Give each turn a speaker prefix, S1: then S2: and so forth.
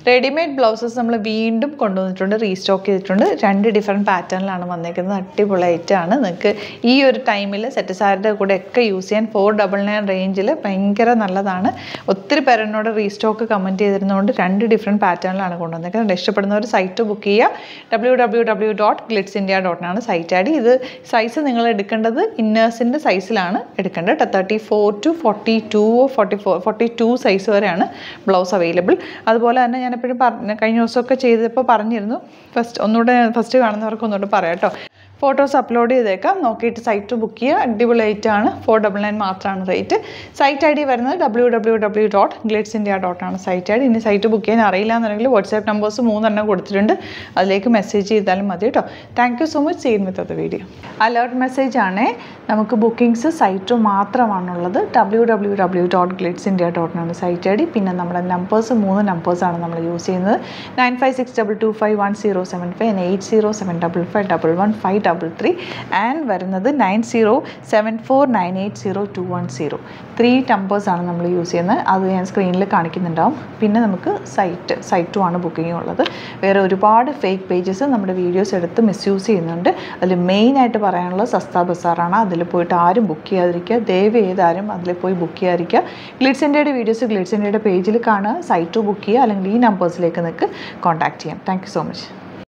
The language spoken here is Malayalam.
S1: റെഡിമെയ്ഡ് ബ്ലൗസസ് നമ്മൾ വീണ്ടും കൊണ്ടുവന്നിട്ടുണ്ട് റീസ്റ്റോക്ക് ചെയ്തിട്ടുണ്ട് രണ്ട് ഡിഫറെൻറ്റ് പാറ്റേണിലാണ് വന്നേക്കുന്നത് അടിപൊളിയായിട്ടാണ് നിങ്ങൾക്ക് ഈ ഒരു ടൈമിൽ സെറ്റ് സാരിയുടെ കൂടെ ഒക്കെ യൂസ് ചെയ്യാൻ ഫോർ ഡബിൾ നയൻ റേഞ്ചിൽ ഭയങ്കര നല്ലതാണ് ഒത്തിരി പേര് എന്നോട് റീസ്റ്റോക്ക് കമൻറ്റ് ചെയ്തിരുന്നതുകൊണ്ട് രണ്ട് ഡിഫറെൻറ്റ് പാറ്റേണിലാണ് കൊണ്ടുവന്നേക്കുന്നത് ഇഷ്ടപ്പെടുന്നവർ സൈറ്റ് ബുക്ക് ചെയ്യുക W W W dot Glitz India ഡോട്ടിനാണ് സൈറ്റ് ഐ ഡി ഇത് സൈസ് നിങ്ങൾ എടുക്കേണ്ടത് ഇന്നേഴ്സിൻ്റെ സൈസിലാണ് എടുക്കേണ്ടത് thirty four to forty two forty four forty two size വരെയാണ് ബ്ലൗസ് അവൈലബിൾ അതുപോലെ തന്നെ ഞാൻ എപ്പോഴും പറഞ്ഞ കഴിഞ്ഞ ദിവസമൊക്കെ ചെയ്തപ്പോൾ പറഞ്ഞിരുന്നു ഫസ്റ്റ് ഒന്നുകൂടെ ഫസ്റ്റ് കാണുന്നവർക്ക് ഒന്നുകൂടെ പറയാം കേട്ടോ ഫോട്ടോസ് അപ്ലോഡ് ചെയ്തേക്കാം നോക്കിയിട്ട് സൈറ്റ് ബുക്ക് ചെയ്യുക അടിപൊളി ആണ് ഫോർ ഡബിൾ നയൻ മാത്രമാണ് റേറ്റ് സൈറ്റ് ഐ ഡി വരുന്നത് W W W dot Glitz India dot ആണ് സൈറ്റ് ഐ ഡി ഇനി സൈറ്റ് ബുക്ക് ചെയ്യാൻ അറിയില്ല എന്നുണ്ടെങ്കിൽ വാട്സാപ്പ് നമ്പേഴ്സ് മൂന്നെണ്ണം കൊടുത്തിട്ടുണ്ട് അതിലേക്ക് മെസ്സേജ് ചെയ്താലും മതി കേട്ടോ thank you so much seen with അത് വീഡിയോ അലേർട്ട് മെസ്സേജ് ആണേ നമുക്ക് ബുക്കിംഗ്സ് സൈറ്റ് മാത്രമാണുള്ളത് W W W dot Glitz India ഡോട്ടിനാണ് സൈറ്റ് ഐ ഡി പിന്നെ നമ്മുടെ നമ്പേഴ്സ് മൂന്ന് നമ്പേഴ്സാണ് നമ്മൾ യൂസ് ചെയ്യുന്നത് nine five six double two five one zero seven five eight zero seven double five double one five double three and വരുന്നത് nine zero seven four nine eight zero two one zero three നമ്പേഴ്സാണ് നമ്മൾ യൂസ് ചെയ്യുന്നത് അത് ഞാൻ സ്ക്രീനിൽ കാണിക്കുന്നുണ്ടാവും പിന്നെ നമുക്ക് സൈറ്റ് സൈറ്റും ആണ് ബുക്കിംഗ് ഉള്ളത് വേറെ ഒരുപാട് ഫേക്ക് പേജസ് നമ്മുടെ വീഡിയോസ് എടുത്ത് മിസ്യൂസ് ചെയ്യുന്നുണ്ട് അതിൽ മെയിനായിട്ട് പറയാനുള്ളത് സസ്ത ബസാറാണ് അതിൽ പോയിട്ട് ആരും ബുക്ക് ചെയ്യാതിരിക്കുക ദയവ് ചെയ്താരും അതിൽ പോയി ബുക്ക് ചെയ്യാതിരിക്കുക ഗ്ലിഡ്സ് ഇന്ത്യയുടെ വീഡിയോസ് ഗ്ലിഡ്സ് ഇന്ത്യയുടെ പേജിൽ കാണുക സൈറ്റ് ബുക്ക് ചെയ്യുക അല്ലെങ്കിൽ ഈ നമ്പേഴ്സിലേക്ക് നിങ്ങൾക്ക് കോൺടാക്ട് ചെയ്യാം താങ്ക് യു സോ മച്ച്